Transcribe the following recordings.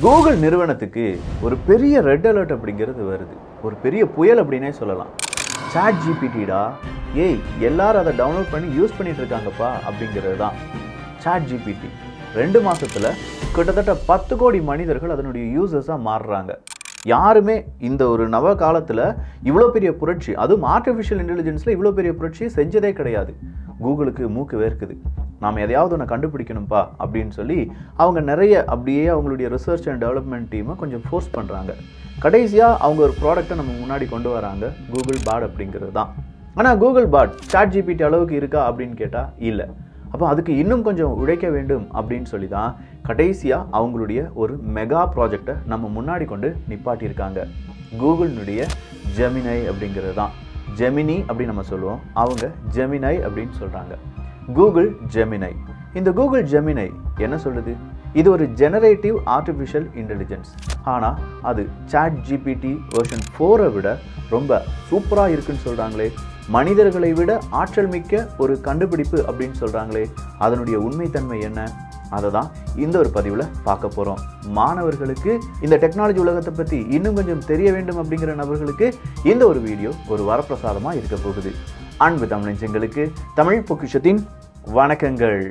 Google நிறுவனத்துக்கு ஒரு பெரிய ரெட் அலர்ட் அப்படிங்கிறது வருது ஒரு பெரிய புயல் அப்படின்னே சொல்லலாம் சாட் ஜிபிடிடா ஏய் எல்லாரும் அதை டவுன்லோட் பண்ணி யூஸ் பண்ணிட்டு இருக்காங்கப்பா அப்படிங்கிறது தான் சாட் ஜிபிடி ரெண்டு மாசத்துல கிட்டத்தட்ட பத்து கோடி மனிதர்கள் அதனுடைய யூசர்ஸாக மாறுறாங்க யாருமே இந்த ஒரு நவ காலத்தில் இவ்வளோ பெரிய புரட்சி அதுவும் ஆர்டிஃபிஷியல் இன்டெலிஜென்ஸில் இவ்வளோ பெரிய புரட்சி செஞ்சதே கிடையாது கூகுளுக்கு மூக்கு வேர்க்குது நாம் எதையாவது ஒன்று கண்டுபிடிக்கணும்ப்பா அப்படின்னு சொல்லி அவங்க நிறைய அப்படியே அவங்களுடைய ரிசர்ச் அண்ட் டெவலப்மெண்ட் டீமை கொஞ்சம் ஃபோர்ஸ் பண்ணுறாங்க கடைசியாக அவங்க ஒரு ப்ராடக்ட்டை நம்ம முன்னாடி கொண்டு வராங்க கூகுள் பாட் அப்படிங்கிறது தான் ஆனால் கூகுள் பாட் சாட் ஜிபிடி அளவுக்கு இருக்கா அப்படின்னு கேட்டால் இல்லை அப்போ அதுக்கு இன்னும் கொஞ்சம் உழைக்க வேண்டும் அப்படின்னு சொல்லி தான் கடைசியாக அவங்களுடைய ஒரு மெகா ப்ராஜெக்டை நம்ம முன்னாடி கொண்டு நிப்பாட்டியிருக்காங்க கூகுளினுடைய ஜெமினை அப்படிங்கிறது தான் ஜெமினி அப்படின்னு நம்ம சொல்லுவோம் அவங்க ஜெமினை அப்படின்னு சொல்கிறாங்க கூகுள் ஜெமினை இந்த கூகுள் ஜெமினை என்ன சொல்லுது இது ஒரு ஜெனரேட்டிவ் ஆர்டிஃபிஷியல் இன்டெலிஜென்ஸ் ஆனால் அது சாட் ஜிபிடி வெர்ஷன் ஃபோரை விட ரொம்ப சூப்பராக இருக்குன்னு சொல்கிறாங்களே மனிதர்களை விட ஆற்றல் மிக்க ஒரு கண்டுபிடிப்பு அப்படின்னு சொல்கிறாங்களே அதனுடைய உண்மைத்தன்மை என்ன அதை தான் இந்த ஒரு பதிவில் பார்க்க போகிறோம் மாணவர்களுக்கு இந்த டெக்னாலஜி உலகத்தை பற்றி இன்னும் கொஞ்சம் தெரிய வேண்டும் அப்படிங்கிற நபர்களுக்கு இந்த ஒரு வீடியோ ஒரு வரப்பிரசாதமாக இருக்க போகுது அன்பு தமிழஞ்சங்களுக்கு தமிழ் பொக்கிஷத்தின் வணக்கங்கள்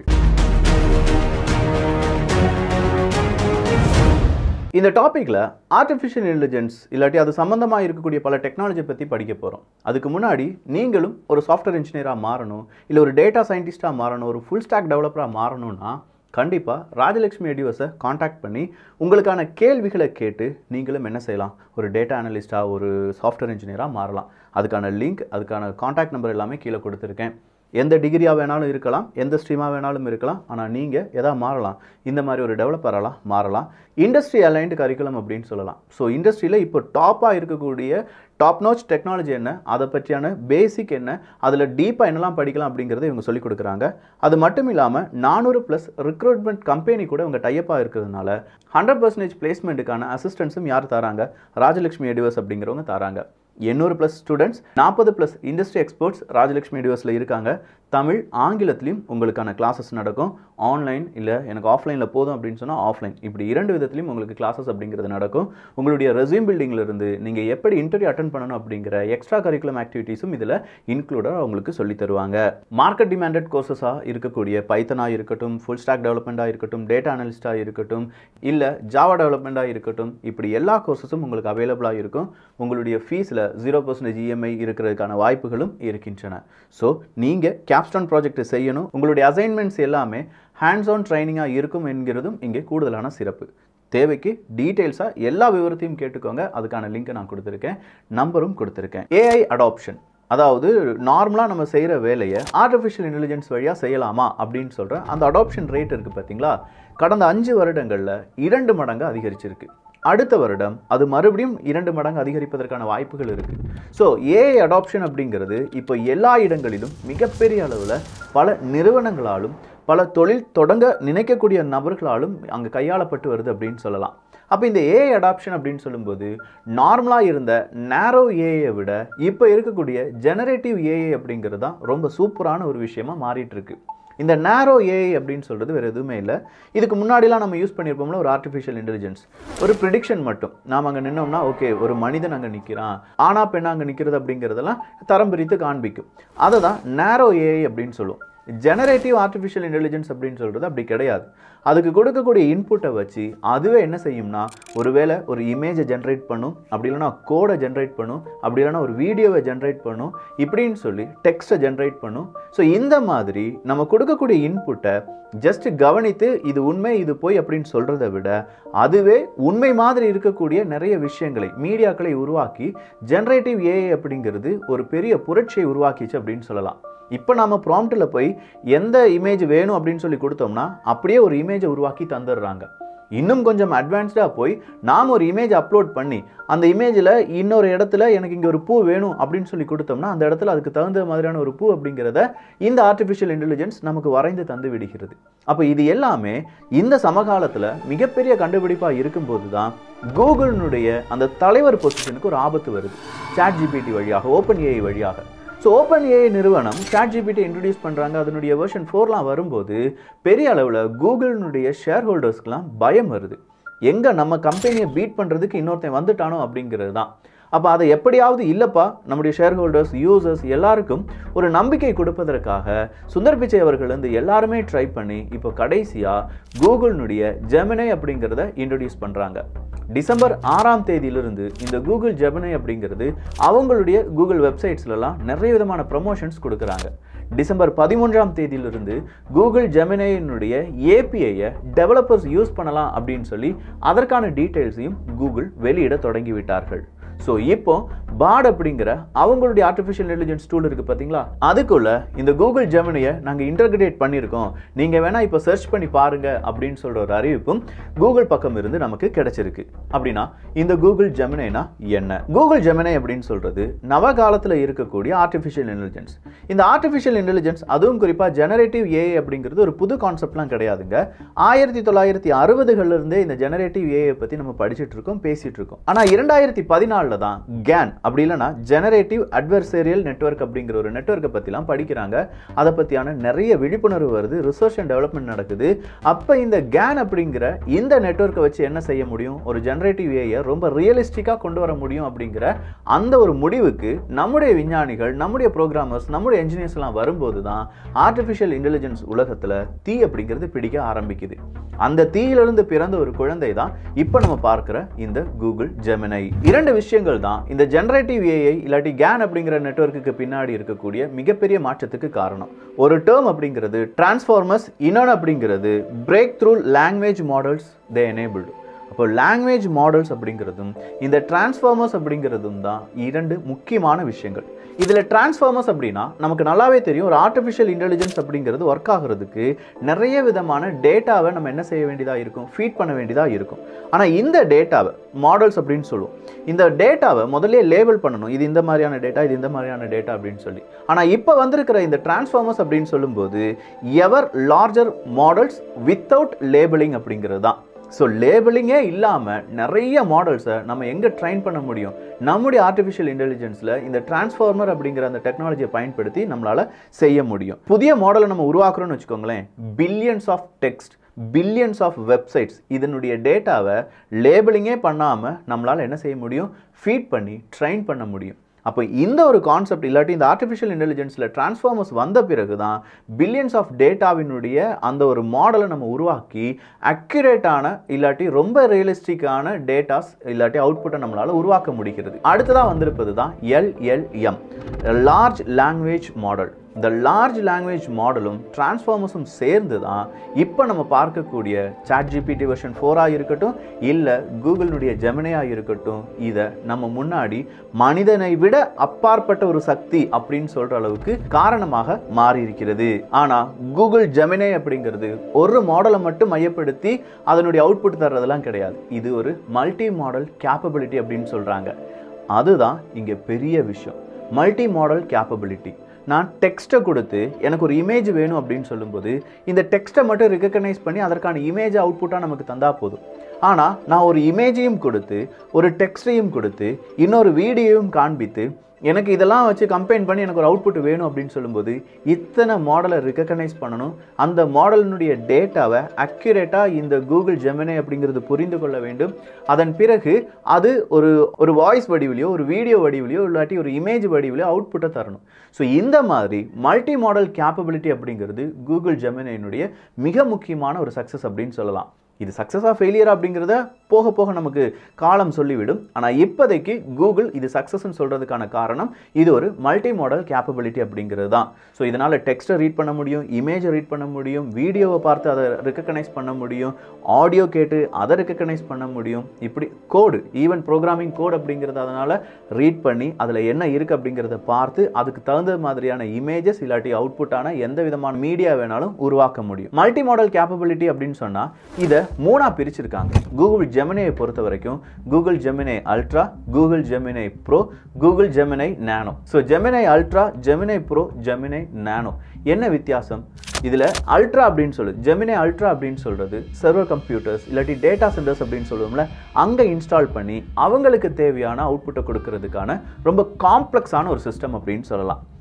இந்த டாப்பிக்கில் ஆர்டிஃபிஷியல் இன்டெலிஜென்ஸ் இல்லாட்டி அது சம்மந்தமாக இருக்கக்கூடிய பல டெக்னாலஜி பற்றி படிக்க போகிறோம் அதுக்கு முன்னாடி நீங்களும் ஒரு சாஃப்ட்வேர் இன்ஜினியராக மாறணும் இல்லை ஒரு டேட்டா சயின்டிஸ்ட்டாக மாறணும் ஒரு ஃபுல் ஸ்டாக் டெவலப்பராக மாறணும்னா கண்டிப்பாக ராஜலக்ஷ்மி எடிவர்ஸை காண்டாக்ட் பண்ணி உங்களுக்கான கேள்விகளை கேட்டு நீங்களும் என்ன செய்யலாம் ஒரு டேட்டா அனலிஸ்ட்டாக ஒரு சாஃப்ட்வேர் இன்ஜினியராக மாறலாம் அதுக்கான லிங்க் அதுக்கான காண்டாக்ட் நம்பர் எல்லாமே கீழே கொடுத்துருக்கேன் எந்த டிகிரியாக வேணாலும் இருக்கலாம் எந்த ஸ்ட்ரீமாக வேணாலும் இருக்கலாம் ஆனால் நீங்கள் எதா மாறலாம் இந்த மாதிரி ஒரு டெவலப்பரெல்லாம் மாறலாம் இண்டஸ்ட்ரி அலைன்டு கரிக்குலம் அப்படின்னு சொல்லலாம் ஸோ இண்டஸ்ட்ரியில் இப்போ டாப்பாக இருக்கக்கூடிய டாப் நோச் டெக்னாலஜி என்ன அதை பற்றியான பேசிக் என்ன அதில் டீப்பாக என்னெல்லாம் படிக்கலாம் அப்படிங்கிறத இவங்க சொல்லிக் கொடுக்குறாங்க அது மட்டும் இல்லாமல் நானூறு ப்ளஸ் ரிக்ரூட்மெண்ட் கம்பெனி கூட இவங்க டைப்பாக இருக்கிறதுனால ஹண்ட்ரட் பர்சன்டேஜ் பிளேஸ்மெண்ட்டுக்கான அசிஸ்டன்ஸும் யார் தராங்க ராஜலட்சுமி எடிவர்ஸ் அப்படிங்கிறவங்க தராங்க எண்ணூறு ப்ளஸ் ஸ்டூடெண்ட்ஸ் நாற்பது ப்ளஸ் இண்டஸ்ட்ரி எக்ஸ்பர்ட்ஸ் ராஜலட்சுமி யூனிவர்ஸில் இருக்காங்க தமிழ் ஆங்கிலத்திலையும் உங்களுக்கான கிளாஸஸ் நடக்கும் ஆன்லைன் இல்லை எனக்கு ஆஃப்லைனில் போதும் அப்படின்னு சொன்னால் ஆஃப்லைன் இப்படி இரண்டு விதத்துலையும் உங்களுக்கு கிளாஸஸ் அப்படிங்கிறது நடக்கும் உங்களுடைய ரெசியூம் பில்டிங்லேருந்து நீங்கள் எப்படி இன்டர்வியூ அட்டன் பண்ணணும் அப்படிங்கிற எக்ஸ்ட்ரா கரிக்குலம் ஆக்டிவிட்டீஸும் இதில் இன்க்ளூடாக உங்களுக்கு சொல்லி தருவாங்க மார்க்கெட் டிமாண்டட் கோர்சஸாக இருக்கக்கூடிய பைத்தனாக இருக்கட்டும் ஃபுல் ஸ்டாக் டெவலப்மெண்ட்டாக இருக்கட்டும் டேட்டா அனலிஸ்ட்டாக இருக்கட்டும் இல்லை ஜாவா டெவலப்மெண்ட்டாக இருக்கட்டும் இப்படி எல்லா கோர்சஸும் உங்களுக்கு அவைலபிளாக இருக்கும் உங்களுடைய ஃபீஸில் ஜீரோ பர்சன்டேஜ் இஎம்ஐ இருக்கிறதுக்கான வாய்ப்புகளும் இருக்கின்றன ஸோ நீங்கள் கேப்ஸ்டான் ப்ராஜெக்ட் செய்யணும் உங்களுடைய அசைன்மெண்ட்ஸ் எல்லாமே ஹேண்ட்ஸ் ஆன் ட்ரைனிங்காக இருக்கும் என்கிறதும் இங்கே கூடுதலான சிறப்பு தேவைக்கு டீட்டெயில்ஸாக எல்லா விவரத்தையும் கேட்டுக்கோங்க அதுக்கான லிங்க்கை நான் கொடுத்துருக்கேன் நம்பரும் கொடுத்துருக்கேன் ஏஐ அடாப்ஷன் அதாவது நார்மலாக நம்ம செய்கிற வேலையை ஆர்டிஃபிஷியல் இன்டெலிஜென்ஸ் வழியாக செய்யலாமா அப்படின்னு சொல்கிற அந்த அடாப்ஷன் ரேட் இருக்குது பார்த்தீங்களா கடந்த அஞ்சு வருடங்களில் இரண்டு மடங்கு அதிகரிச்சிருக்கு அடுத்த வருடம் அது மறுபடியும் இரண்டு மடங்கு அதிகரிப்பதற்கான வாய்ப்புகள் இருக்குது ஸோ ஏஐ அடாப்ஷன் அப்படிங்கிறது இப்போ எல்லா இடங்களிலும் மிகப்பெரிய அளவில் பல நிறுவனங்களாலும் பல தொழில் தொடங்க நினைக்கக்கூடிய நபர்களாலும் அங்கே கையாளப்பட்டு வருது அப்படின்னு சொல்லலாம் அப்போ இந்த ஏஐ அடாப்ஷன் அப்படின்னு சொல்லும்போது நார்மலாக இருந்த நேரோ ஏஐயை விட இப்போ இருக்கக்கூடிய ஜெனரேட்டிவ் ஏஐ அப்படிங்கிறது தான் ரொம்ப சூப்பரான ஒரு விஷயமா மாறிட்டு இருக்கு இந்த நேரோ ஏஐ அப்படின்னு சொல்கிறது வேறு எதுவுமே இல்லை இதுக்கு முன்னாடிலாம் நம்ம யூஸ் பண்ணியிருப்போம்ல ஒரு ஆர்டிஃபிஷியல் இன்டெலிஜென்ஸ் ஒரு ப்ரிடிக்ஷன் மட்டும் நாம் அங்கே நின்னோம்னா ஓகே ஒரு மனிதன் அங்கே நிற்கிறான் ஆனா பெண்ணா அங்கே நிற்கிறது அப்படிங்கிறதெல்லாம் தரம் பிரித்து காண்பிக்கும் அதை தான் நேரோ ஏஐ அப்படின்னு சொல்லுவோம் ஜெனரேட்டிவ் ஆர்டிஃபிஷியல் இன்டெலிஜென்ஸ் அப்படின்னு சொல்கிறது அப்படி கிடையாது அதுக்கு கொடுக்கக்கூடிய இன்புட்டை வச்சு அதுவே என்ன செய்யும்னா ஒருவேளை ஒரு இமேஜை ஜென்ரேட் பண்ணும் அப்படி இல்லைனா கோடை ஜென்ரேட் பண்ணும் அப்படி இல்லைனா ஒரு வீடியோவை ஜென்ரேட் பண்ணும் இப்படின்னு சொல்லி டெக்ஸ்ட்டை ஜென்ரேட் பண்ணும் ஸோ இந்த மாதிரி நம்ம கொடுக்கக்கூடிய இன்புட்டை ஜஸ்ட் கவனித்து இது உண்மை இது போய் அப்படின்னு சொல்கிறத விட அதுவே உண்மை மாதிரி இருக்கக்கூடிய நிறைய விஷயங்களை மீடியாக்களை உருவாக்கி ஜென்ரேட்டிவ் ஏஐ அப்படிங்கிறது ஒரு பெரிய புரட்சியை உருவாக்கிச்சு அப்படின்னு சொல்லலாம் இப்போ நாம் ப்ராம்ப்டில் போய் எந்த இமேஜ் வேணும் அப்படின்னு சொல்லி கொடுத்தோம்னா அப்படியே ஒரு இமேஜை உருவாக்கி தந்துடுறாங்க இன்னும் கொஞ்சம் அட்வான்ஸ்டாக போய் நாம் ஒரு இமேஜ் அப்லோட் பண்ணி அந்த இமேஜில் இன்னொரு இடத்துல எனக்கு இங்கே ஒரு பூ வேணும் அப்படின்னு சொல்லி கொடுத்தோம்னா அந்த இடத்துல அதுக்கு தகுந்த மாதிரியான ஒரு பூ அப்படிங்கிறத இந்த ஆர்டிஃபிஷியல் இன்டெலிஜென்ஸ் நமக்கு வரைந்து தந்து விடுகிறது அப்போ இது எல்லாமே இந்த சமகாலத்தில் மிகப்பெரிய கண்டுபிடிப்பாக இருக்கும்போது தான் கூகுளினுடைய அந்த தலைவர் பொசிஷனுக்கு ஒரு ஆபத்து வருது சாட் ஜிபிடி வழியாக ஓப்பன் ஏஐ வழியாக ஸோ ஓப்பன் ஏஐ நிறுவனம் சாட் ஜிபிடி இன்ட்ரடியூஸ் பண்ணுறாங்க அதனுடைய வெர்ஷன் ஃபோர்லாம் வரும்போது பெரிய அளவில் கூகுளினுடைய ஷேர் ஹோல்டர்ஸ்க்கெலாம் பயம் வருது எங்கே நம்ம கம்பெனியை பீட் பண்ணுறதுக்கு இன்னொருத்தன் வந்துட்டானோ அப்படிங்கிறது தான் அப்போ அதை எப்படியாவது இல்லைப்பா நம்முடைய ஷேர் ஹோல்டர்ஸ் யூசர்ஸ் எல்லாருக்கும் ஒரு நம்பிக்கை கொடுப்பதற்காக சுந்தர் பிச்சை அவர்கள் வந்து எல்லாருமே ட்ரை பண்ணி இப்போ கடைசியாக கூகுளினுடைய ஜெமினை அப்படிங்கிறத இன்ட்ரடியூஸ் பண்ணுறாங்க டிசம்பர் ஆறாம் தேதியிலிருந்து இந்த கூகுள் ஜெமினை அப்படிங்கிறது அவங்களுடைய கூகுள் வெப்சைட்ஸ்லலாம் நிறைய விதமான ப்ரமோஷன்ஸ் கொடுக்குறாங்க டிசம்பர் பதிமூன்றாம் தேதியிலிருந்து கூகுள் ஜெமினையினுடைய ஏபிஐயை டெவலப்பர்ஸ் யூஸ் பண்ணலாம் அப்படின்னு சொல்லி அதற்கான டீட்டெயில்ஸையும் கூகுள் வெளியிட தொடங்கிவிட்டார்கள் ஸோ இப்போ பாட் அப்படிங்கிற அவங்களுடைய ஆர்டிஃபிஷியல் இன்டெலிஜென்ஸ் டூல் இருக்குது பார்த்தீங்களா அதுக்குள்ள இந்த கூகுள் ஜெமினியை நாங்கள் இன்டர்கிரேட் பண்ணியிருக்கோம் நீங்கள் வேணால் இப்போ சர்ச் பண்ணி பாருங்க அப்படின்னு சொல்கிற ஒரு அறிவிப்பும் கூகுள் பக்கம் இருந்து நமக்கு கிடைச்சிருக்கு அப்படின்னா இந்த கூகுள் ஜெமினைனா என்ன கூகுள் ஜெமினை அப்படின்னு சொல்கிறது நவகாலத்தில் இருக்கக்கூடிய ஆர்டிஃபிஷியல் இன்டெலிஜென்ஸ் இந்த ஆர்டிஃபிஷியல் இன்டெலிஜென்ஸ் அதுவும் குறிப்பாக ஜெனரேட்டிவ் ஏஐ அப்படிங்கிறது ஒரு புது கான்செப்ட்லாம் கிடையாதுங்க ஆயிரத்தி தொள்ளாயிரத்தி அறுபதுகள்ல இருந்தே இந்த ஜெனரேட்டிவ் ஏஐ பற்றி நம்ம படிச்சுட்டு இருக்கோம் பேசிட்டு இருக்கோம் ஆனால் இரண்டாயிரத்தி பதினாலில் தான் கேன் அப்படி இல்லைன்னா ஜெனரேட்டிவ் அட்வர்சேரியல் நெட்வொர்க் அப்படிங்கிற ஒரு நெட்வொர்க்கை பற்றிலாம் படிக்கிறாங்க அதை பற்றியான நிறைய விழிப்புணர்வு வருது ரிசர்ச் அண்ட் டெவலப்மெண்ட் நடக்குது அப்போ இந்த கேன் அப்படிங்கிற இந்த நெட்வொர்க்கை வச்சு என்ன செய்ய முடியும் ஒரு ஜெனரேட்டிவ் ஏஐ ரொம்ப ரியலிஸ்டிக்காக கொண்டு வர முடியும் அப்படிங்கிற அந்த ஒரு முடிவுக்கு நம்முடைய விஞ்ஞானிகள் நம்முடைய ப்ரோக்ராமர்ஸ் நம்முடைய என்ஜினியர்ஸ்லாம் வரும்போது தான் ஆர்டிஃபிஷியல் இன்டெலிஜென்ஸ் உலகத்தில் தீ அப்படிங்கிறது பிடிக்க ஆரம்பிக்குது அந்த தீயிலிருந்து பிறந்த ஒரு குழந்தை தான் இப்போ நம்ம பார்க்குற இந்த கூகுள் ஜெமினை இரண்டு விஷயங்கள் தான் இந்த ஜெனரேட்டிவ் ஏஐ இல்லாட்டி கேன் அப்படிங்கிற நெட்வொர்க்குக்கு பின்னாடி இருக்கக்கூடிய மிகப்பெரிய மாற்றத்துக்கு காரணம் ஒரு டேர்ம் அப்படிங்கிறது டிரான்ஸ்ஃபார்மர்ஸ் இன்னொன்று அப்படிங்கிறது break through language models they enabled அப்போ லாங்குவேஜ் மாடல்ஸ் அப்படிங்கிறதும் இந்த டிரான்ஸ்ஃபார்மர்ஸ் அப்படிங்கிறதும் தான் இரண்டு முக்கியமான விஷயங்கள் இதில் டிரான்ஸ்ஃபார்மர்ஸ் அப்படின்னா நமக்கு நல்லாவே தெரியும் ஒரு ஆர்டிஃபிஷியல் இன்டெலிஜென்ஸ் அப்படிங்கிறது ஒர்க் ஆகுறதுக்கு நிறைய விதமான டேட்டாவை நம்ம என்ன செய்ய வேண்டியதாக இருக்கும் ஃபீட் பண்ண வேண்டியதாக இருக்கும் ஆனால் இந்த டேட்டாவை மாடல்ஸ் அப்படின்னு சொல்லுவோம் இந்த டேட்டாவை முதல்ல லேபிள் பண்ணணும் இது இந்த மாதிரியான டேட்டா இது இந்த மாதிரியான டேட்டா அப்படின்னு சொல்லி ஆனால் இப்போ வந்திருக்கிற இந்த டிரான்ஸ்ஃபார்மர்ஸ் அப்படின்னு சொல்லும்போது ever larger models without labelling அப்படிங்கிறது தான் ஸோ லேபிளிங்கே இல்லாமல் நிறைய மாடல்ஸை நம்ம எங்கே ட்ரைன் பண்ண முடியும் நம்முடைய ஆர்டிஃபிஷியல் இன்டெலிஜென்ஸில் இந்த டிரான்ஸ்ஃபார்மர் அப்படிங்கிற அந்த டெக்னாலஜியை பயன்படுத்தி நம்மளால் செய்ய முடியும் புதிய மாடலை நம்ம உருவாக்குறோம்னு வச்சுக்கோங்களேன் billions of text billions of websites இதனுடைய டேட்டாவை லேபிளிங்கே பண்ணாமல் நம்மளால் என்ன செய்ய முடியும் ஃபீட் பண்ணி ட்ரைன் பண்ண முடியும் அப்போ இந்த ஒரு கான்செப்ட் இல்லாட்டி இந்த ஆர்டிஃபிஷியல் இன்டெலிஜென்ஸில் டிரான்ஸ்ஃபார்மர்ஸ் வந்த பிறகு தான் பில்லியன்ஸ் ஆஃப் டேட்டாவினுடைய அந்த ஒரு மாடலை நம்ம உருவாக்கி அக்யூரேட்டான இல்லாட்டி ரொம்ப ரியலிஸ்டிக்கான டேட்டாஸ் இல்லாட்டி அவுட்புட்டை நம்மளால் உருவாக்க முடிகிறது அடுத்ததாக வந்திருப்பது தான் எல்எல்எம் லார்ஜ் லாங்குவேஜ் மாடல் இந்த லார்ஜ் லாங்குவேஜ் மாடலும் டிரான்ஸ்ஃபார்மர்ஸும் சேர்ந்து தான் இப்போ நம்ம பார்க்கக்கூடிய சாட் ஜிபிடி வெர்ஷன் ஃபோராக இருக்கட்டும் இல்லை கூகுளினுடைய ஜெமினையாக இருக்கட்டும் இதை நம்ம முன்னாடி மனிதனை விட அப்பாற்பட்ட ஒரு சக்தி அப்படின்னு சொல்கிற அளவுக்கு காரணமாக மாறி இருக்கிறது ஆனால் கூகுள் ஜெமினை அப்படிங்கிறது ஒரு மாடலை மட்டும் மையப்படுத்தி அதனுடைய அவுட்புட் தர்றதெல்லாம் கிடையாது இது ஒரு மல்டி மாடல் கேப்பபிலிட்டி அப்படின்னு சொல்கிறாங்க அதுதான் இங்கே பெரிய விஷயம் மல்டி மாடல் கேப்பபிலிட்டி நான் டெக்ஸ்ட்டை கொடுத்து எனக்கு ஒரு இமேஜ் வேணும் அப்படின்னு சொல்லும்போது இந்த டெக்ஸ்ட்டை மட்டும் ரெகக்னைஸ் பண்ணி அதற்கான இமேஜ் அவுட்புட்டாக நமக்கு தந்தால் போதும் ஆனால் நான் ஒரு இமேஜையும் கொடுத்து ஒரு டெக்ஸ்ட்டையும் கொடுத்து இன்னொரு வீடியோவும் காண்பித்து எனக்கு இதெல்லாம் வச்சு கம்பைன் பண்ணி எனக்கு ஒரு அவுட்புட் வேணும் அப்படின்னு சொல்லும்போது இத்தனை மாடலை ரெக்கக்னைஸ் பண்ணணும் அந்த மாடலினுடைய டேட்டாவை அக்யூரேட்டாக இந்த கூகுள் ஜெமினை அப்படிங்கிறது புரிந்து கொள்ள வேண்டும் அதன் பிறகு அது ஒரு ஒரு வாய்ஸ் வடிவிலையோ ஒரு வீடியோ வடிவிலையோ இல்லாட்டி ஒரு இமேஜ் வடிவிலையோ அவுட்புட்டை தரணும் ஸோ இந்த மாதிரி மல்டி மாடல் கேப்பபிலிட்டி அப்படிங்கிறது கூகுள் ஜெமினையினுடைய மிக முக்கியமான ஒரு சக்ஸஸ் அப்படின்னு சொல்லலாம் இது சக்ஸஸாக ஃபெயிலியர் அப்படிங்கிறத போக போக நமக்கு காலம் சொல்லிவிடும் ஆனால் இப்போதைக்கு கூகுள் இது சக்ஸஸ்ன்னு சொல்கிறதுக்கான காரணம் இது ஒரு மல்டி மாடல் கேப்பபிலிட்டி அப்படிங்கிறது தான் ஸோ இதனால் டெக்ஸ்ட்டை ரீட் பண்ண முடியும் இமேஜை ரீட் பண்ண முடியும் வீடியோவை பார்த்து அதை ரெக்கக்னைஸ் பண்ண முடியும் ஆடியோ கேட்டு அதை ரெக்கக்னைஸ் பண்ண முடியும் இப்படி கோடு ஈவன் ப்ரோக்ராமிங் கோட் அப்படிங்கிறத அதனால் ரீட் பண்ணி அதில் என்ன இருக்குது அப்படிங்கிறத பார்த்து அதுக்கு தகுந்த மாதிரியான இமேஜஸ் இல்லாட்டி அவுட்புட்டான எந்த விதமான மீடியா வேணாலும் உருவாக்க முடியும் மல்டி மாடல் கேப்பபிலிட்டி அப்படின்னு சொன்னால் இதை மூணாக பிரிச்சிருக்காங்க கூகுள் ஜெமினையை பொறுத்த வரைக்கும் Google Gemini Ultra Google Gemini Pro Google Gemini Nano so Gemini Ultra Gemini Pro Gemini Nano என்ன வித்தியாசம் இதில் அல்ட்ரா அப்படின்னு சொல்லு ஜெமினை அல்ட்ரா அப்படின்னு சொல்கிறது சர்வர் கம்ப்யூட்டர்ஸ் இல்லாட்டி டேட்டா சென்டர்ஸ் அப்படின்னு சொல்லுவோம்ல அங்கே இன்ஸ்டால் பண்ணி அவங்களுக்கு தேவையான அவுட்புட்டை கொடுக்கறதுக்கான ரொம்ப காம்ப்ளெக்ஸான ஒரு சிஸ்டம் அப்படின்னு சொல்லலாம்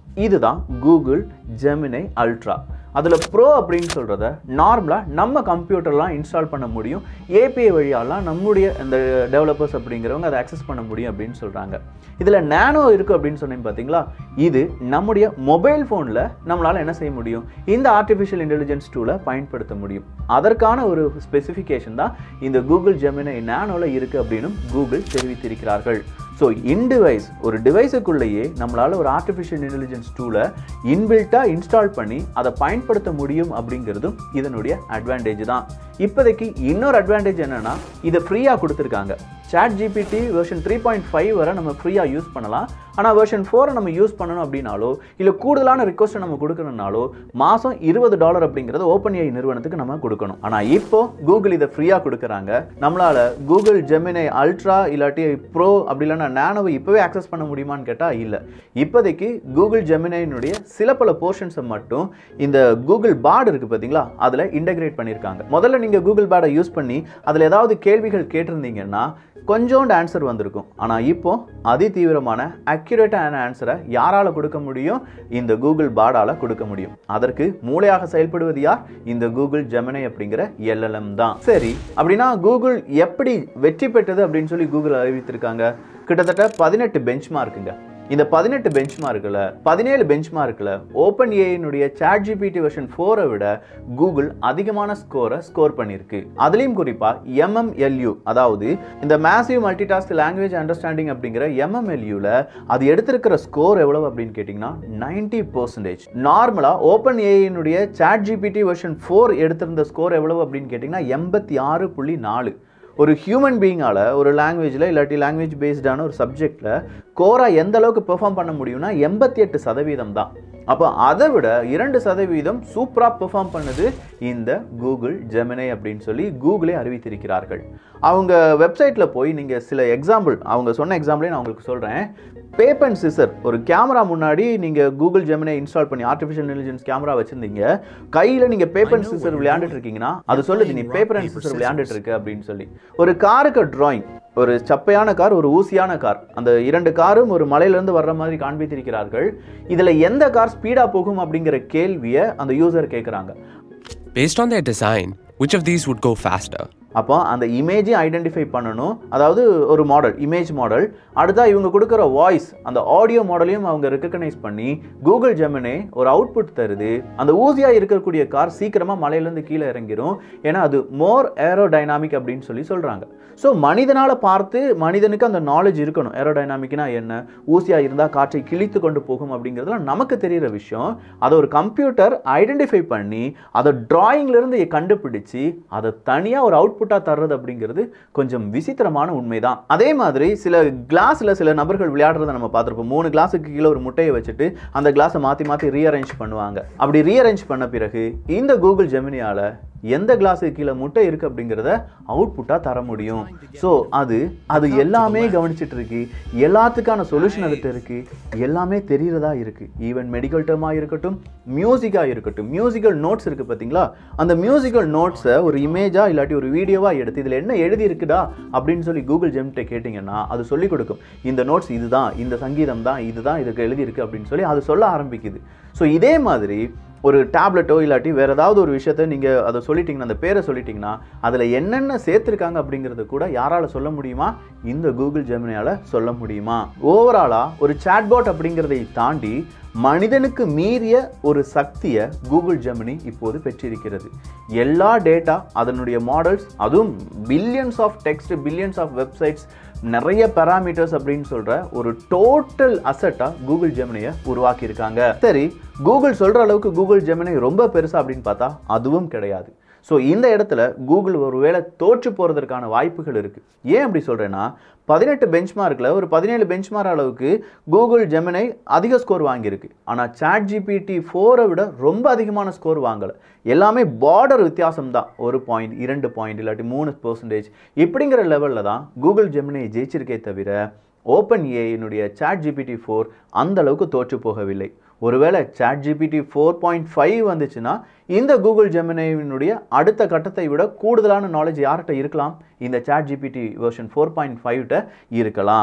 இதுதான் கூகுள் ஜெமினை அல்ட்ரா அதில் ப்ரோ அப்படின்னு சொல்கிறத நார்மலாக நம்ம கம்ப்யூட்டர்லாம் இன்ஸ்டால் பண்ண முடியும் ஏபிஐ வழியாலாம் நம்முடைய இந்த டெவலப்பர்ஸ் அப்படிங்கிறவங்க அதை அக்சஸ் பண்ண முடியும் அப்படின்னு சொல்கிறாங்க இதில் நேனோ இருக்குது அப்படின்னு சொன்னீங்க பார்த்தீங்களா இது நம்முடைய மொபைல் ஃபோனில் நம்மளால் என்ன செய்ய முடியும் இந்த ஆர்டிஃபிஷியல் இன்டெலிஜென்ஸ் டூலை பயன்படுத்த முடியும் அதற்கான ஒரு ஸ்பெசிஃபிகேஷன் தான் இந்த கூகுள் ஜெமினை நேனோவில் இருக்குது அப்படின்னு கூகுள் தெரிவித்திருக்கிறார்கள் ஸோ இன்டிவைஸ் ஒரு டிவைஸுக்குள்ளேயே நம்மளால் ஒரு ஆர்டிஃபிஷியல் இன்டெலிஜென்ஸ் டூலை இன்பில்ட்டாக இன்ஸ்டால் பண்ணி அதை பயன்படுத்த முடியும் அப்படிங்கிறதும் இதனுடைய அட்வான்டேஜ் தான் இப்போதைக்கு இன்னொரு அட்வான்டேஜ் என்னன்னா இதை ஃப்ரீயாக கொடுத்துருக்காங்க chat GPT version three point five வரை நம்ம ஃப்ரீயாக யூஸ் பண்ணலாம் ஆனால் வெர்ஷன் ஃபோரை நம்ம யூஸ் பண்ணணும் அப்படின்னாலோ இல்லை கூடுதலான ரிக்வஸ்ட்டை நம்ம கொடுக்கணும்னாலோ மாதம் இருபது டாலர் அப்படிங்கிறது ஓப்பன் ஏஐ நிறுவனத்துக்கு நம்ம கொடுக்கணும் ஆனால் இப்போ கூகுள் இதை ஃப்ரீயாக கொடுக்குறாங்க நம்மளால் கூகுள் ஜெமினை அல்ட்ரா இல்லாட்டி ப்ரோ அப்படி இல்லைன்னா நேனோவை இப்போவே ஆக்சஸ் பண்ண முடியுமான்னு கேட்டால் இல்லை இப்போதைக்கு கூகுள் ஜெமினைனுடைய சில பல போர்ஷன்ஸை மட்டும் இந்த கூகுள் பாட் இருக்குது பார்த்தீங்களா அதில் இன்டகிரேட் பண்ணியிருக்காங்க முதல்ல நீங்கள் கூகுள் பேடை யூஸ் பண்ணி அதில் ஏதாவது கேள்விகள் கேட்டிருந்தீங்கன்னா கொஞ்சோண்டு ஆன்சர் வந்திருக்கும் ஆனால் இப்போ அதி தீவிரமான அக்யூரேட்டான ஆன்சரை யாரால் கொடுக்க முடியும் இந்த கூகுள் பாடால் கொடுக்க முடியும் அதற்கு மூளையாக செயல்படுவது யார் இந்த கூகுள் ஜெமினை அப்படிங்கிற எல்எல்எம் தான் சரி அப்படின்னா கூகுள் எப்படி வெற்றி பெற்றது அப்படின்னு சொல்லி கூகுள் அறிவித்திருக்காங்க கிட்டத்தட்ட பதினெட்டு பெஞ்ச் மார்க்குங்க இந்த பதினெட்டு பெஞ்ச் மார்க்கில் பதினேழு பெஞ்ச் மார்க்கில் ஓப்பன் ஏனுடைய சாட் ஜிபிடி வெர்ஷன் ஃபோரை விட கூகுள் அதிகமான ஸ்கோரை ஸ்கோர் பண்ணியிருக்கு அதுலேயும் குறிப்பாக எம்எம்எல்யூ அதாவது இந்த மேசிவ் மல்டிடாஸ்க் லாங்குவேஜ் அண்டர்ஸ்டாண்டிங் அப்படிங்கிற எம்எம்எல்யூவில் அது எடுத்திருக்கிற ஸ்கோர் எவ்வளவு அப்படின்னு கேட்டிங்கன்னா நைன்டி பர்சன்டேஜ் நார்மலாக ஓப்பன் ஏனுடைய சாட் ஜிபிடி வெர்ஷன் ஃபோர் எடுத்திருந்த ஸ்கோர் எவ்வளவு அப்படின்னு கேட்டிங்கன்னா எண்பத்தி ஆறு புள்ளி நாலு ஒரு ஹியூமன் பீயிங்கால் ஒரு லாங்குவேஜில் இல்லாட்டி லாங்குவேஜ் பேஸ்டான ஒரு சப்ஜெக்டில் கோராக எந்த அளவுக்கு பெர்ஃபார்ம் பண்ண முடியும்னா எண்பத்தி எட்டு சதவீதம் தான் அப்போ அதை விட இரண்டு சதவீதம் சூப்பராக பெர்ஃபார்ம் பண்ணுது இந்த கூகுள் ஜெமினை அப்படின்னு சொல்லி கூகுளே அறிவித்திருக்கிறார்கள் அவங்க வெப்சைட்டில் போய் நீங்கள் சில எக்ஸாம்பிள் அவங்க சொன்ன எக்ஸாம்பிளே நான் உங்களுக்கு சொல்கிறேன் பேப் அண்ட் சிசர் ஒரு கேமரா முன்னாடி நீங்கள் கூகுள் ஜெமினை இன்ஸ்டால் பண்ணி ஆர்டிஃபிஷியல் இன்டெலிஜென்ஸ் கேமரா வச்சிருந்தீங்க கையில் நீங்கள் பேப்பர் அண்ட் சிசர் விளையாண்டுட்டு இருக்கீங்கன்னா அது சொல்லுது நீ பேப்பர் அண்ட் சிசர் விளையாண்டுட்டு இருக்க அப்படின்னு சொல்லி ஒரு காருக்கு டிராயிங் ஒரு சப்பையான கார் ஒரு ஊசியான கார் அந்த இரண்டு காரும் ஒரு மலையிலேருந்து வர்ற மாதிரி காண்பித்திருக்கிறார்கள் இதில் எந்த கார் ஸ்பீடாக போகும் அப்படிங்கிற கேள்வியை அந்த யூசர் கேட்குறாங்க Based on their design, which of these would go faster? அப்போ அந்த இமேஜையும் ஐடென்டிஃபை பண்ணணும் அதாவது ஒரு மாடல் இமேஜ் மாடல் அடுத்தா இவங்க கொடுக்குற வாய்ஸ் அந்த ஆடியோ மாடலையும் அவங்க ரெக்கக்னைஸ் பண்ணி கூகுள் ஜெமினே ஒரு அவுட்புட் தருது அந்த ஊசியாக இருக்கக்கூடிய கார் சீக்கிரமாக மலையிலேருந்து கீழே இறங்கிரும் ஏன்னா அது மோர் ஏரோடைனாமிக் அப்படின்னு சொல்லி சொல்கிறாங்க ஸோ மனிதனால் பார்த்து மனிதனுக்கு அந்த நாலேஜ் இருக்கணும் ஏரோடைனாமிக்னா என்ன ஊசியாக இருந்தால் காற்றை கிழித்து கொண்டு போகும் அப்படிங்கிறதுலாம் நமக்கு தெரிகிற விஷயம் அதை ஒரு கம்ப்யூட்டர் ஐடென்டிஃபை பண்ணி அதை டிராயிங்லேருந்து கண்டுபிடிச்சு அதை தனியாக ஒரு அவுட்புட்டாக தர்றது அப்படிங்கிறது கொஞ்சம் விசித்திரமான உண்மைதான் அதே மாதிரி சில கிளாஸில் சில நபர்கள் விளையாடுறதை நம்ம பார்த்துருப்போம் மூணு கிளாஸுக்கு கீழே ஒரு முட்டையை வச்சுட்டு அந்த கிளாஸை மாற்றி மாற்றி ரீஅரேஞ்ச் பண்ணுவாங்க அப்படி ரீஅரேஞ்ச் பண்ண பிறகு இந்த கூகுள் ஜெமினியால் எந்த கிளாஸுக்கு கீழே முட்டை இருக்கு அப்படிங்கிறத அவுட்புட்டாக தர முடியும் ஸோ அது அது எல்லாமே கவனிச்சிட்டு இருக்கு எல்லாத்துக்கான சொல்யூஷன் அதுகிட்ட இருக்கு எல்லாமே தெரியறதா இருக்கு ஈவன் மெடிக்கல் டேர்மாக இருக்கட்டும் மியூசிக்காக இருக்கட்டும் மியூசிக்கல் நோட்ஸ் இருக்கு பார்த்தீங்களா அந்த மியூசிக்கல் நோட்ஸை ஒரு இமேஜாக இல்லாட்டி ஒரு வீடியோவாக எடுத்து இதில் என்ன எழுதி இருக்குடா அப்படின்னு சொல்லி கூகுள் ஜெம்கிட்ட கேட்டிங்கன்னா அது சொல்லிக் கொடுக்கும் இந்த நோட்ஸ் இதுதான் இந்த சங்கீதம் தான் இதுதான் இதுக்கு எழுதியிருக்கு அப்படின்னு சொல்லி அது சொல்ல ஆரம்பிக்குது ஸோ இதே மாதிரி ஒரு டேப்லெட்டோ இல்லாட்டி வேறு ஏதாவது ஒரு விஷயத்த நீங்கள் அதை சொல்லிட்டீங்கன்னா அந்த பேரை சொல்லிட்டீங்கன்னா அதில் என்னென்ன சேர்த்துருக்காங்க அப்படிங்கிறத கூட யாரால் சொல்ல முடியுமா இந்த கூகுள் ஜெமினியால் சொல்ல முடியுமா ஓவராலாக ஒரு சாட்பாட் அப்படிங்கிறதை தாண்டி மனிதனுக்கு மீறிய ஒரு சக்தியை கூகுள் ஜெமினி இப்போது பெற்றிருக்கிறது எல்லா டேட்டா அதனுடைய மாடல்ஸ் அதுவும் billions of text billions of websites நிறைய பேராமீட்டர்ஸ் அப்படின்னு சொல்ற ஒரு டோட்டல் அசட்டா கூகுள் ஜெமினியை உருவாக்கியிருக்காங்க சரி கூகுள் சொல்ற அளவுக்கு கூகுள் ஜெமினி ரொம்ப பெருசா அப்படின்னு பார்த்தா அதுவும் கிடையாது ஸோ இந்த இடத்துல கூகுள் ஒருவேளை தோற்று போகிறதுக்கான வாய்ப்புகள் இருக்குது ஏன் அப்படி சொல்கிறேன்னா பதினெட்டு பெஞ்ச்மார்க்கில் ஒரு பதினேழு பெஞ்ச்மார்க் அளவுக்கு கூகுள் ஜெமினை அதிக ஸ்கோர் வாங்கியிருக்கு ஆனால் சாட் ஜிபிடி ஃபோரை விட ரொம்ப அதிகமான ஸ்கோர் வாங்கலை எல்லாமே பார்டர் வித்தியாசம் தான் ஒரு பாயிண்ட் இரண்டு பாயிண்ட் இல்லாட்டி மூணு பர்சன்டேஜ் இப்படிங்கிற லெவலில் தான் கூகுள் ஜெமினை ஜெயிச்சிருக்கே தவிர ஓப்பன் ஏனுடைய சாட் ஜிபிடி ஃபோர் அந்த அளவுக்கு தோற்று போகவில்லை ஒருவேளை chat GPT four point five வந்துச்சுன்னா இந்த கூகுள் ஜெமினியினுடைய அடுத்த கட்டத்தை விட கூடுதலான நாலேஜ் யார்கிட்ட இருக்கலாம் இந்த chat GPT version four point ஃபைவ்கிட்ட இருக்கலாம்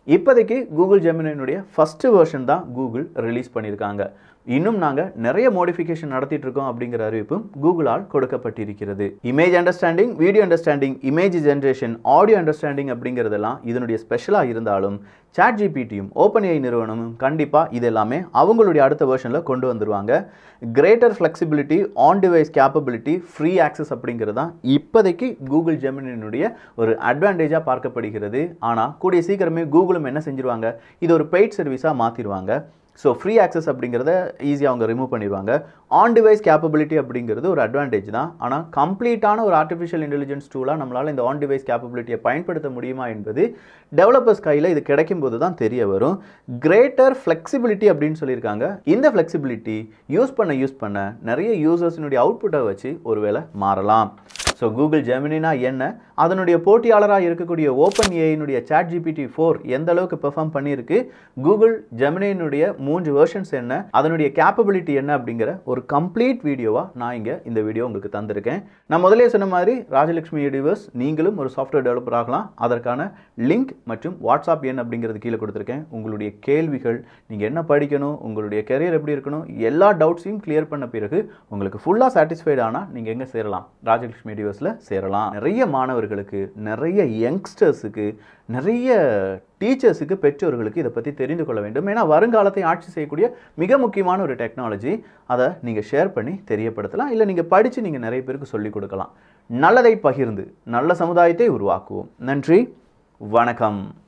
இப்போதைக்கு கூகுள் ஜெமினினுடைய ஃபஸ்ட்டு வெர்ஷன் தான் கூகுள் ரிலீஸ் பண்ணியிருக்காங்க இன்னும் நாங்கள் நிறைய மோடிஃபிகேஷன் நடத்திட்டு இருக்கோம் அப்படிங்கிற அறிவிப்பும் கூகுளால் கொடுக்கப்பட்டிருக்கிறது image understanding video understanding image generation audio understanding அப்படிங்கிறதெல்லாம் இதனுடைய ஸ்பெஷலாக இருந்தாலும் சாட் ஜிபிடியும் ஓப்பன் ஏஐ நிறுவனமும் கண்டிப்பாக இது எல்லாமே அவங்களுடைய அடுத்த வெர்ஷனில் கொண்டு வந்துருவாங்க greater flexibility on device capability free access அப்படிங்கிறது தான் இப்போதைக்கு கூகுள் ஜெமினினுடைய ஒரு அட்வான்டேஜாக பார்க்கப்படுகிறது ஆனால் கூடிய சீக்கிரமே கூகுளும் என்ன செஞ்சிருவாங்க இது ஒரு பெய்ட் சர்வீஸாக மாற்றிடுவாங்க ஸோ ஃப்ரீ ஆக்சஸ் அப்படிங்கிறத ஈஸியாக அவங்க ரிமூவ் பண்ணிடுவாங்க ஆன் டிவைஸ் கேப்பபிலிட்டி அப்படிங்கிறது ஒரு அட்வான்டேஜ் தான் ஆனால் கம்ப்ளீட்டான ஒரு ஆர்டிஃபிஷியல் இன்டெலிஜென்ஸ் டூலாக நம்மளால் இந்த ஆன் டிவைஸ் கேப்பபிலிட்டியை பயன்படுத்த முடியுமா என்பது டெவலப்பர்ஸ் கையில் இது கிடைக்கும் போது தான் தெரிய வரும் கிரேட்டர் ஃப்ளெக்சிபிலிட்டி அப்படின்னு சொல்லியிருக்காங்க இந்த ஃப்ளெக்சிபிலிட்டி யூஸ் பண்ண யூஸ் பண்ண நிறைய யூசர்ஸினுடைய அவுட்புட்டை வச்சு ஒருவேளை மாறலாம் ஸோ கூகுள் ஜெமினினா என்ன அதனுடைய போட்டியாளராக இருக்கக்கூடிய ஓப்பன் ஏஐனுடைய சாட் ஜிபிடி ஃபோர் எந்த அளவுக்கு பெர்ஃபார்ம் பண்ணியிருக்கு கூகுள் ஜெமினியினுடைய மூன்று வெர்ஷன்ஸ் என்ன அதனுடைய கேப்பபிலிட்டி என்ன அப்படிங்கிற ஒரு கம்ப்ளீட் வீடியோவாக நான் இங்கே இந்த வீடியோ உங்களுக்கு தந்திருக்கேன் நான் முதலே சொன்ன மாதிரி ராஜலட்சுமி யூனிவர்ஸ் நீங்களும் ஒரு சாஃப்ட்வேர் டெவலப்பர் ஆகலாம் அதற்கான லிங்க் மற்றும் வாட்ஸ்அப் எண் அப்படிங்கிறது கீழே கொடுத்துருக்கேன் உங்களுடைய கேள்விகள் நீங்கள் என்ன படிக்கணும் உங்களுடைய கெரியர் எப்படி இருக்கணும் எல்லா டவுட்ஸையும் கிளியர் பண்ண பிறகு உங்களுக்கு ஃபுல்லாக சாட்டிஸ்ஃபைட் ஆனால் நீங்கள் எங்கே சேரலாம் ராஜலட்சுமி யூனிவர்ஸில் சேரலாம் நிறைய மாணவர்களுக்கு நிறைய யங்ஸ்டர்ஸுக்கு நிறைய டீச்சர்ஸுக்கு பெற்றோர்களுக்கு இதை பற்றி தெரிந்து கொள்ள வேண்டும் ஏன்னா வருங்காலத்தை ஆட்சி செய்யக்கூடிய மிக முக்கியமான ஒரு டெக்னாலஜி அதை நீங்கள் ஷேர் பண்ணி தெரியப்படுத்தலாம் இல்லை நீங்கள் படித்து நீங்கள் நிறைய பேருக்கு சொல்லிக் கொடுக்கலாம் நல்லதை பகிர்ந்து நல்ல சமுதாயத்தை உருவாக்குவோம் நன்றி வணக்கம்